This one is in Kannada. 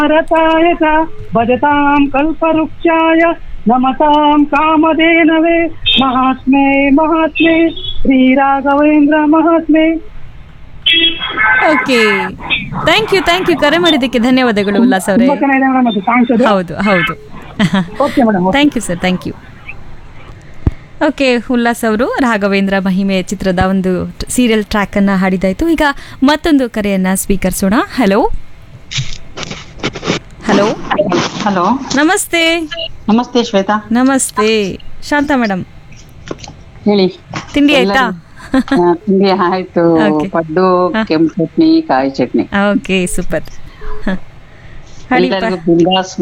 ಭಾರತಾಯ ಚ ಭಜತಾಂ ಕಲ್ಪವೃಕ್ಷಾಯ ನಮತಾಂ ಕಾಮಧೇನವೇ ಮಹಾತ್ಮೆ ಮಹಾತ್ಮೆ ಶ್ರೀ ರಾಘವೇಂದ್ರ ಮಹಾತ್ಮೆ okay thank you thank you ಕರೆ ಮಾಡಿದ್ದಕ್ಕೆ ಧನ್ಯವಾದಗಳು ಉಲ್ಲಾಸ್ ಅವರೇ ತುಂಬಾ ಚೆನ್ನಾಗಿದೆ ಮೇಡಮ್ ಅದು ಸಾಂಗ್ಸ್ ಅದು ಹೌದು ಹೌದು okay madam thank you sir thank you okay Ullas ಅವರು ರಾಘವೇಂದ್ರ ಮಹಿಮೆ ಚಿತ್ರದ ಒಂದು ಸೀರಿಯಲ್ ಟ್ರ್ಯಾಕ್ ಅನ್ನ ಹಾಡಿದಾಯ್ತು ಈಗ ಮತ್ತೊಂದು ಕರೆಯನ್ನ ಸ್ವೀಕರಿಸೋಣ ಹಲೋ ಹಲೋ ಹಲೋ ನಮಸ್ತೆ ನಮಸ್ತೆ ಶ್ವೇತಾ ನಮಸ್ತೆ ಶಾಂತ ಮೇಡಮ್ ಹೇಳಿ ತಿಂಡಿ ಆಯ್ತಾ ಆ, ತಿಂಡಿ ಆಯ್ತು Okay. ಪಡ್ಡು ಕೆಂಪು ಚಟ್ನಿ ಕಾಯಿ ಚಟ್ನಿ ಓಕೆ ಸೂಪರ್ ಹೇಳಿ ಎಲ್ಲರಿಗೂ ಬಿಂದಾಸ್